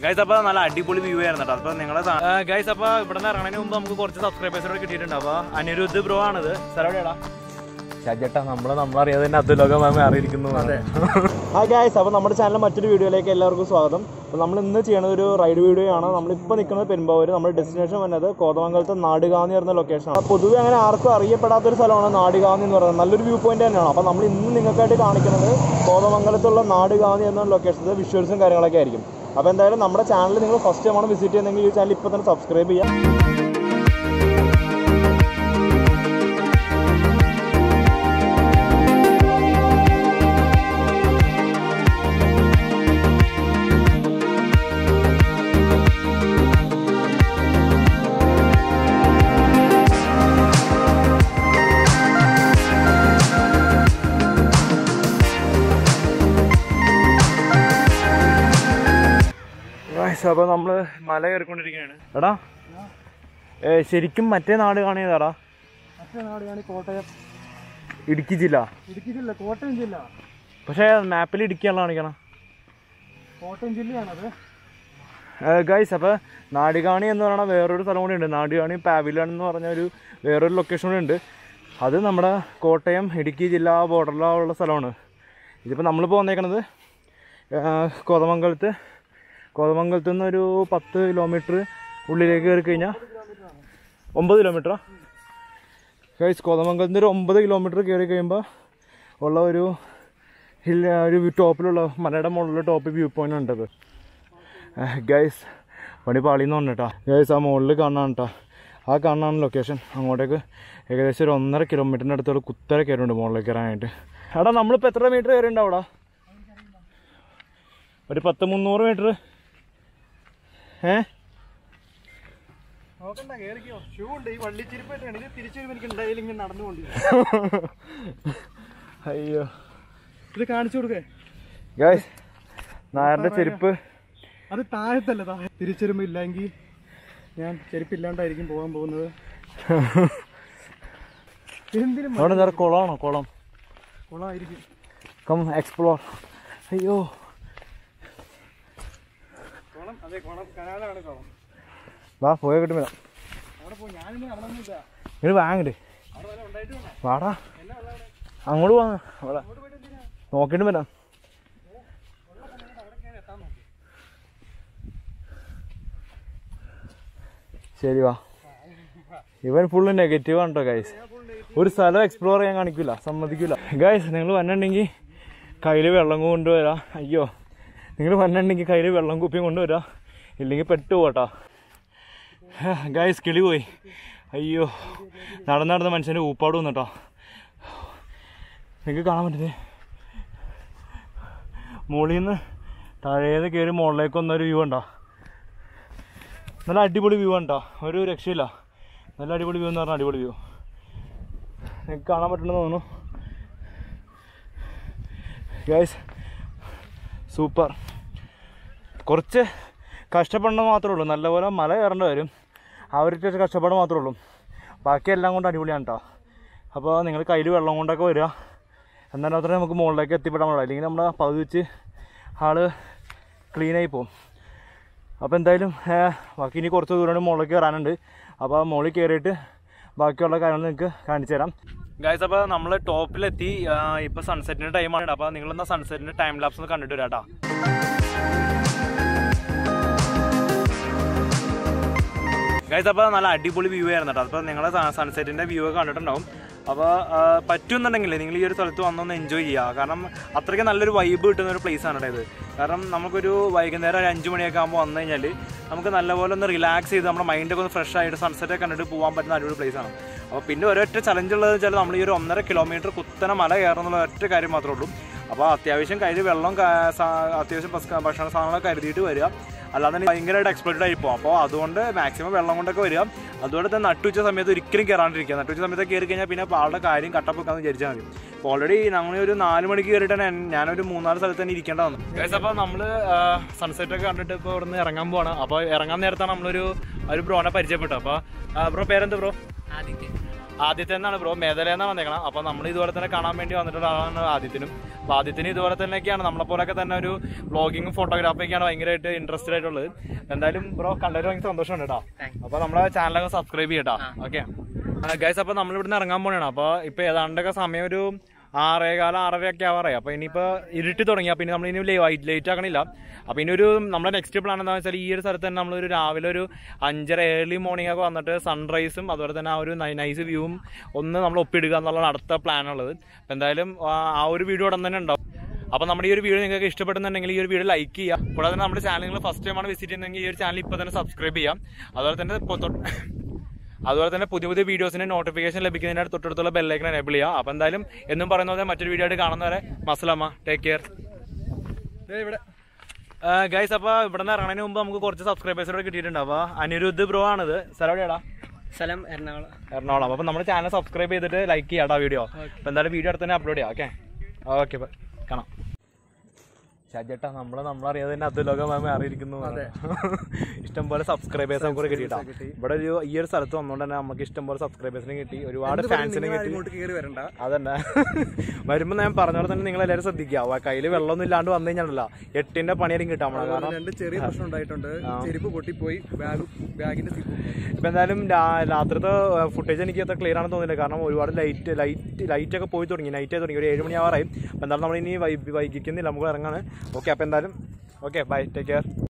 guys അപ്പോൾ നല്ല അടിപൊളി വ്യൂ ആയിരുന്നു കേട്ടോ അപ്പോൾ നിങ്ങളെ ഗൈസ് അപ്പോൾ ഇവിടെ നിന്ന് ഇറങ്ങുന്നതിന് മുമ്പ് നമുക്ക് കുറച്ച് സബ്സ്ക്രൈബേഴ്സിനോട് കിട്ടിയിട്ടുണ്ട് അപ്പോൾ അനിരുദ്ധ് ബ്രോ ആണിത് സ്ഥലം എവിടെയാടാ ഷാജേട്ടാ നമ്മളെ നമ്മളറിയാതെ തന്നെ അത് ലോകം അറിയിരിക്കുന്നു അതെ ഹായ് ഗായ്സ് അപ്പോൾ നമ്മുടെ ചാനലിലെ മറ്റൊരു വീഡിയോയിലേക്ക് എല്ലാവർക്കും സ്വാഗതം അപ്പോൾ നമ്മൾ ഇന്ന് ചെയ്യുന്നത് ഒരു റൈഡ് വീഡിയോ ആണ് നമ്മളിപ്പോൾ നിൽക്കുന്നത് പെരുമ്പാവൂർ നമ്മുടെ ഡെസ്റ്റിനേഷൻ വന്നത് കോതമംഗലത്തെ നാടുകാന്നി എന്ന ലൊക്കേഷനാണ് അപ്പോൾ പൊതുവെ അങ്ങനെ ആർക്കും അറിയപ്പെടാത്തൊരു സ്ഥലമാണ് നാടുകാന്നി എന്ന് പറയുന്നത് നല്ലൊരു വ്യൂ പോയിന്റ് തന്നെയാണ് അപ്പോൾ നമ്മൾ ഇന്ന് നിങ്ങൾക്കായിട്ട് കാണിക്കുന്നത് കോതമംഗലത്തുള്ള നാടുകാന്നി എന്ന ലൊക്കേഷനിലെ വിഷ്വൽസും കാര്യങ്ങളൊക്കെ ആയിരിക്കും അപ്പോൾ എന്തായാലും നമ്മുടെ ചാനൽ നിങ്ങൾ ഫസ്റ്റ് ടൈമാണ് വിസിറ്റ് ചെയ്യുന്നതെങ്കിൽ ഈ ചാനൽ ഇപ്പോൾ തന്നെ സബ്സ്ക്രൈബ് ചെയ്യുക അപ്പോൾ നമ്മൾ മല കയറിക്കൊണ്ടിരിക്കുകയാണ് എടാ ഏ, ശരിക്കും മറ്റേ നാട് കാണിയതാടാ മറ്റേ നാടുകാണി കോട്ടയം ഇടുക്കി ജില്ല ഇടുക്കി ജില്ല കോട്ടയം ജില്ല പക്ഷേ മാപ്പിൽ ഇടുക്കിയാണല്ലോ കാണിക്കണം കോട്ടയം ജില്ലയാണത് ഗൈസ് അപ്പോൾ നാടുകാണി എന്ന് പറയുന്ന വേറൊരു സ്ഥലം കൂടി ഉണ്ട് നാടുകാണി പാവിലൺ എന്ന് പറഞ്ഞ ഒരു വേറൊരു ലൊക്കേഷൻ കൂടി ഉണ്ട് അത് നമ്മുടെ കോട്ടയം ഇടുക്കി ജില്ലാ ബോർഡറിലുള്ള സ്ഥലമാണ് ഇതിപ്പോൾ നമ്മളിപ്പോൾ വന്നേക്കണത് ആ, കോതമംഗലത്ത് കോതമംഗലത്ത് നിന്ന് ഒരു പത്ത് കിലോമീറ്റർ ഉള്ളിലേക്ക് കയറി കഴിഞ്ഞാൽ ഒമ്പത് കിലോമീറ്ററാ ഗൈസ് കോതമംഗലത്ത് നിന്ന് ഒരു ഒമ്പത് കിലോമീറ്റർ കയറി കഴിയുമ്പോൾ ഉള്ള ഒരു ഹിൽ ഒരു ടോപ്പിലുള്ള മലയുടെ മുകളിലുള്ള ടോപ്പ് വ്യൂ പോയിന്റ് ഉണ്ടത് ഗൈസ് പണി പാളിന്ന് പറഞ്ഞു കേട്ടോ ഗൈസ് ആ മുകളിൽ കാണാൻ കേട്ടോ ആ കാണാണ് ലൊക്കേഷൻ അങ്ങോട്ടേക്ക് ഏകദേശം ഒരു ഒന്നര കിലോമീറ്ററിൻ്റെ അടുത്തുള്ള കുത്തര കയറുണ്ട് മുകളിലേക്ക് കയറാനായിട്ട് എടാ നമ്മളിപ്പോൾ എത്ര മീറ്റർ കയറിയുണ്ട് അവിടെ ഒരു പത്ത് മുന്നൂറ് മീറ്റർ ഏ നോക്കണ്ട കേറിക്കോ ഷൂ ഉണ്ട് ഈ വള്ളിച്ചിരിപ്പായിട്ടാണ് ഇത് തിരിച്ചു വരുമ്പോൾ എനിക്ക് ഉണ്ടായാലും ഇങ്ങനെ നടന്നുകൊണ്ട് അയ്യോ ഇത് കാണിച്ചു കൊടുക്കേ ഗൈസ് നായരുടെ ചെരുപ്പ് അത് താഴത്തല്ല താഴെ തിരിച്ചുവരുമ്പോ ഇല്ലെങ്കിൽ ഞാൻ ചെരുപ്പില്ലാണ്ടായിരിക്കും പോകാൻ പോകുന്നത് എന്തിനും അവിടെ നേരെ കുളമാണോ കുളം കുളമായിരിക്കും കം എക്സ്പ്ലോർ അയ്യോ കുളം അതെ കുളം കനാലാണ് കുളം വാ പോയ കിട്ടും വരാം അവിടെ പോകും ഞാനിന്ന് നടന്നൊന്നുമില്ല ഇത് വാങ്ങണ്ട് അവിടെ വല്ല ഉണ്ടായിട്ട് വേണം വാടാ എന്നാ ഉള്ള അവിടെ അങ്ങോട്ട് പോവാ അവിടെ അങ്ങോട്ട് പോയിട്ട് എന്തിനാ നോക്കിയിട്ട് വരാം അവിടെ കയറി എത്താൻ നോക്കി ശരി വാ ഇവൻ ഫുള്ള് നെഗറ്റീവ് ആണ് കേട്ടോ ഗൈസ് ഒരു സ്ഥലം എക്സ്പ്ലോർ ചെയ്യാൻ കാണിക്കില്ല സമ്മതിക്കില്ല ഗൈസ് നിങ്ങൾ വന്നിട്ടുണ്ടെങ്കിൽ കയ്യിൽ വെള്ളം കൊണ്ടുവരാ അയ്യോ നിങ്ങൾ വന്നിട്ടുണ്ടെങ്കിൽ കയ്യിൽ വെള്ളം കുപ്പിയും കൊണ്ടുവരാ ഇല്ലെങ്കിൽ പെട്ടു പോട്ടാ ഗൈസ് കിളി പോയി അയ്യോ നടന്ന് നടന്ന മനുഷ്യൻ്റെ ഊപ്പാട് വന്നിട്ടോ നിങ്ങൾക്ക് കാണാൻ പറ്റുന്നേ മുകളിൽ നിന്ന് താഴേന്ന് കയറി മുകളിലേക്ക് വന്നൊരു വ്യൂ ഉണ്ടോ നല്ല അടിപൊളി വ്യൂ ആണ് കേട്ടോ ഒരു രക്ഷയില്ല നല്ല അടിപൊളി വ്യൂ എന്ന് പറഞ്ഞാൽ അടിപൊളി വ്യൂ നിങ്ങൾക്ക് കാണാൻ പറ്റുന്നുണ്ടെന്ന് തോന്നുന്നു ഗൈസ് സൂപ്പർ കുറച്ച് കഷ്ടപ്പെടേണ്ടത് മാത്രമേ ഉള്ളൂ നല്ലപോലെ മല കയറേണ്ടി വരും ആ ഒരു ഇച്ചിരി കഷ്ടപ്പാട് മാത്രമേ ഉള്ളൂ ബാക്കി എല്ലാം കൊണ്ട് അടിപൊളിയാണ് കേട്ടോ അപ്പോൾ നിങ്ങൾ കയ്യിൽ വെള്ളം കൊണ്ടൊക്കെ വരിക എന്നാൽ മാത്രമേ നമുക്ക് മുകളിലേക്ക് എത്തിപ്പെടാൻ പാടുള്ളൂ അല്ലെങ്കിൽ നമ്മുടെ പകുതി വെച്ച് ആള് ക്ലീനായി പോകും അപ്പോൾ എന്തായാലും ഏ, ബാക്കി ഇനി കുറച്ച് ദൂരം കൂടി മുകളിലേക്ക് കയറാനുണ്ട് അപ്പോൾ മുകളിൽ കയറിയിട്ട് ബാക്കിയുള്ള കാര്യങ്ങൾ നിങ്ങൾക്ക് കാണിച്ചു തരാം ഗൈസ് അപ്പോൾ നമ്മൾ ടോപ്പിലെത്തി ഇപ്പോൾ സൺസെറ്റിൻ്റെ ടൈമാണ് അപ്പോൾ നിങ്ങളെന്നാൽ സൺസെറ്റിൻ്റെ ടൈം ലാപ്സ് ഒന്ന് കണ്ടിട്ട് വരാം കേട്ടോ ഗൈസ് അപ്പോൾ നല്ല അടിപൊളി വ്യൂ ആയിരുന്നു കേട്ടോ അപ്പോൾ നിങ്ങൾ സൺസെറ്റിൻ്റെ വ്യൂ ഒക്കെ കണ്ടിട്ടുണ്ടാവും അപ്പോൾ പറ്റുമെന്നുണ്ടെങ്കിൽ നിങ്ങൾ ഈ ഒരു സ്ഥലത്ത് വന്നൊന്ന് എൻജോയ് ചെയ്യുക കാരണം അത്രയ്ക്ക് നല്ലൊരു വൈബ് കിട്ടുന്ന ഒരു പ്ലേസ് ആണ് കേട്ടോ ഇത് കാരണം നമുക്കൊരു വൈകുന്നേരം ഒരു അഞ്ച് മണിയൊക്കെ ആകുമ്പോൾ വന്നു കഴിഞ്ഞാൽ നമുക്ക് നല്ലപോലെ ഒന്ന് റിലാക്സ് ചെയ്ത് നമ്മുടെ മൈൻഡൊക്കെ ഒന്ന് ഫ്രഷ് ആയിട്ട് സൺസെറ്റ് ഒക്കെ കണ്ടിട്ട് പോകാൻ പറ്റുന്ന അടിപൊളി പ്ലേസ് ആണ് അപ്പോൾ പിന്നെ ഒരൊറ്റ ചലഞ്ച് ഉള്ളത് വെച്ചാൽ നമ്മൾ ഈ ഒരു ഒന്നര കിലോമീറ്റർ കുത്തനെ മല കയറുന്നുള്ള ഒറ്റ കാര്യം മാത്രമേ ഉള്ളൂ അപ്പോൾ അത്യാവശ്യം കയ്യിൽ വെള്ളം ക- സാ- അത്യാവശ്യം ഭക്ഷ- ഭക്ഷണ സാധനങ്ങളൊക്കെ കരുതിയിട്ട് വരിക അല്ലാതെ തന്നെ ഭയങ്കരമായിട്ട് എക്സ്പ്ലോർഡ് ആയി പോകും അപ്പോൾ അതുകൊണ്ട് മാക്സിമം വെള്ളം കൊണ്ടൊക്കെ വരിക അതുകൊണ്ട് തന്നെ നട്ടുച്ച സമയത്ത് ഒരിക്കലും കയറാണ്ടിരിക്കുക നട്ടുച്ച സമയത്ത് കയറി കഴിഞ്ഞാൽ പിന്നെ ആളുടെ കാര്യം കട്ടപ്പൊക്കാന്ന് വിചാരിച്ചാൽ മതി അപ്പോൾ ഓൾറെഡി ഞങ്ങൾ ഒരു നാല് മണിക്ക് കയറിയിട്ടാണ് ഞാനൊരു മൂന്നാല് സ്ഥലത്ത് തന്നെ ഇരിക്കേണ്ട വന്നു അപ്പോൾ നമ്മൾ സൺസെറ്റ് ഒക്കെ കണ്ടിട്ട് ഇപ്പോൾ ഇവിടെ നിന്ന് ഇറങ്ങാൻ പോവാണ് അപ്പോൾ ഇറങ്ങാൻ നേരത്താണ് നമ്മളൊരു ഒരു ബ്രോനെ പരിചയപ്പെട്ടു അപ്പോൾ ബ്രോ പേരെന്ത് ബ്രോ ആദ്യത്തെ എന്നാണ് ബ്രോ മേധലെന്നാണ് വന്നേക്കണം അപ്പോൾ നമ്മൾ ഇതുപോലെ തന്നെ കാണാൻ വേണ്ടി വന്നിട്ടുള്ള ആളാണ് ആദ്യത്തിനും അപ്പോൾ ആദ്യത്തിന് ഇതുപോലെ തന്നെയൊക്കെയാണ് നമ്മളെപ്പോലൊക്കെ തന്നെ ഒരു വ്ളോഗിങ്ങും ഫോട്ടോഗ്രാഫിയൊക്കെയാണ് ഭയങ്കരമായിട്ട് ഇൻട്രസ്റ്റഡ് ആയിട്ടുള്ളത് എന്തായാലും ബ്രോ കണ്ടതിൽ ഭയങ്കര സന്തോഷമുണ്ട് കേട്ടോ അപ്പോൾ നമ്മളെ ചാനലൊക്കെ സബ്സ്ക്രൈബ് ചെയ്യട്ടോ ഓക്കെ ഗൈസ് അപ്പോൾ നമ്മൾ ഇവിടുന്ന് ഇറങ്ങാൻ പോകണം അപ്പോൾ ഇപ്പോൾ ഏതാണ്ടൊക്കെ സമയം ഒരു ആറേകാലം ആറര ഒക്കെ ആവാറായി അപ്പോൾ ഇനിയിപ്പോൾ ഇരുട്ടി തുടങ്ങി അപ്പോൾ ഇനി നമ്മൾ ഇനി ലേറ്റ് ലേറ്റ് ആക്കണില്ല അപ്പോൾ ഇനി ഒരു നമ്മുടെ നെക്സ്റ്റ് പ്ലാൻ എന്താണെന്ന് വെച്ചാൽ ഈ ഒരു സ്ഥലത്ത് തന്നെ നമ്മളൊരു രാവിലെ ഒരു അഞ്ചര ഏർലി മോർണിംഗ് ഒക്കെ വന്നിട്ട് സൺറൈസും അതുപോലെ തന്നെ ആ ഒരു നൈസ് വ്യൂവും ഒന്ന് നമ്മൾ ഒപ്പിടുക എന്നുള്ളതാണ് അടുത്ത പ്ലാൻ ഉള്ളത് അപ്പോൾ എന്തായാലും ആ ആ ഒരു വീഡിയോ ഉടൻ തന്നെ ഉണ്ടാവും അപ്പോൾ നമ്മുടെ ഈ ഒരു വീഡിയോ നിങ്ങൾക്ക് ഇഷ്ടപ്പെടുന്നുണ്ടെങ്കിൽ ഈ ഒരു വീഡിയോ ലൈക്ക് ചെയ്യാം കൂടാതെ തന്നെ നമ്മുടെ ചാനൽ നിങ്ങൾ ഫസ്റ്റ് ടൈമാണ് വിസിറ്റ് ചെയ്യുന്നതെങ്കിൽ ഈ ഒരു ചാനൽ ഇപ്പോൾ തന്നെ സബ്സ്ക്രൈബ് ചെയ്യാം അതുപോലെ തന്നെ പൊ- തൊട്ട് അതുപോലെ തന്നെ പുതിയ പുതിയ വീഡിയോസിന് നോട്ടിഫിക്കേഷൻ ലഭിക്കുന്നതിനായിട്ട് തൊട്ടടുത്തുള്ള ബെല്ലൈക്കൻ എനേബിൾ ചെയ്യുക അപ്പോൾ എന്തായാലും എന്നും പറയുന്ന പോലെ മറ്റൊരു വീഡിയോ ആയിട്ട് കാണുന്നവരെ മസലമ്മ ടേക്ക് കെയർ ഇവിടെ ഗൈസ് അപ്പോൾ ഇവിടെ നിന്ന് ഇറങ്ങുന്നതിന് മുമ്പ് നമുക്ക് കുറച്ച് സബ്സ്ക്രൈബേഴ്സോടെ കിട്ടിയിട്ടുണ്ട് അപ്പോൾ അനിരുദ്ധ് ബ്രോ ആണിത് സ്ഥലം എവിടെയാടാ സ്ഥലം എറണാകുളം എറണാകുളം അപ്പോൾ നമ്മുടെ ചാനൽ സബ്സ്ക്രൈബ് ചെയ്തിട്ട് ലൈക്ക് ചെയ്യാട്ടോ വീഡിയോ അപ്പോൾ എന്തായാലും വീഡിയോ അടുത്ത് തന്നെ അപ്ലോഡ് ചെയ്യാം ഓക്കെ ഓക്കെ കാണാം ഷാജേട്ടാ നമ്മളെ നമ്മളറിയാതെ തന്നെ അതുലോക മാമ അറിയിരിക്കുന്നു ഇഷ്ടം പോലെ സബ്സ്ക്രൈബേഴ്സ് നമുക്ക് കിട്ടിയിട്ടാ ഇവിടെ ഒരു ഈ ഒരു സ്ഥലത്ത് വന്നുകൊണ്ട് തന്നെ നമുക്ക് ഇഷ്ടം പോലെ സബ്സ്ക്രൈബേഴ്സിനെ കിട്ടി ഒരുപാട് ഫാൻസിനെ കിട്ടി ഇങ്ങോട്ട് കയറി വരണ്ട അതന്നെ വരുമ്പോ ഞാൻ പറഞ്ഞ പോലെ തന്നെ നിങ്ങൾ എല്ലാവരും ശ്രദ്ധിക്കുക കയ്യിൽ വെള്ളമൊന്നും ഇല്ലാണ്ട് വന്നു കഴിഞ്ഞാലല്ല എട്ടിന്റെ പണിയായിരിക്കും കിട്ടാൻ പോണത് കാരണം രണ്ട് ചെറിയ പ്രശ്നം ഉണ്ടായിട്ടുണ്ട് ചെരുപ്പ് പൊട്ടിപ്പോയി ബാഗ് ബാഗിന്റെ സിപ്പ് ഇപ്പൊ എന്തായാലും രാ- രാത്രിത്തെ ഫുട്ടേജ് എനിക്ക് അത്ര ക്ലിയർ ആണെന്ന് തോന്നില്ല കാരണം ഒരുപാട് ലൈറ്റ് ലൈറ്റ് ലൈറ്റ് ഒക്കെ പോയി തുടങ്ങി നൈറ്റ് ആയി തുടങ്ങി ഒരു ഏഴ് മണി ആവാറായി അപ്പൊ എന്തായാലും നമ്മൾ ഇനി വൈകിക്കുന്നില്ല നമുക്ക് ഇറങ്ങാണ് ഓക്കെ അപ്പൊ എന്തായാലും ഓക്കെ ബൈ ടേക്ക് കെയർ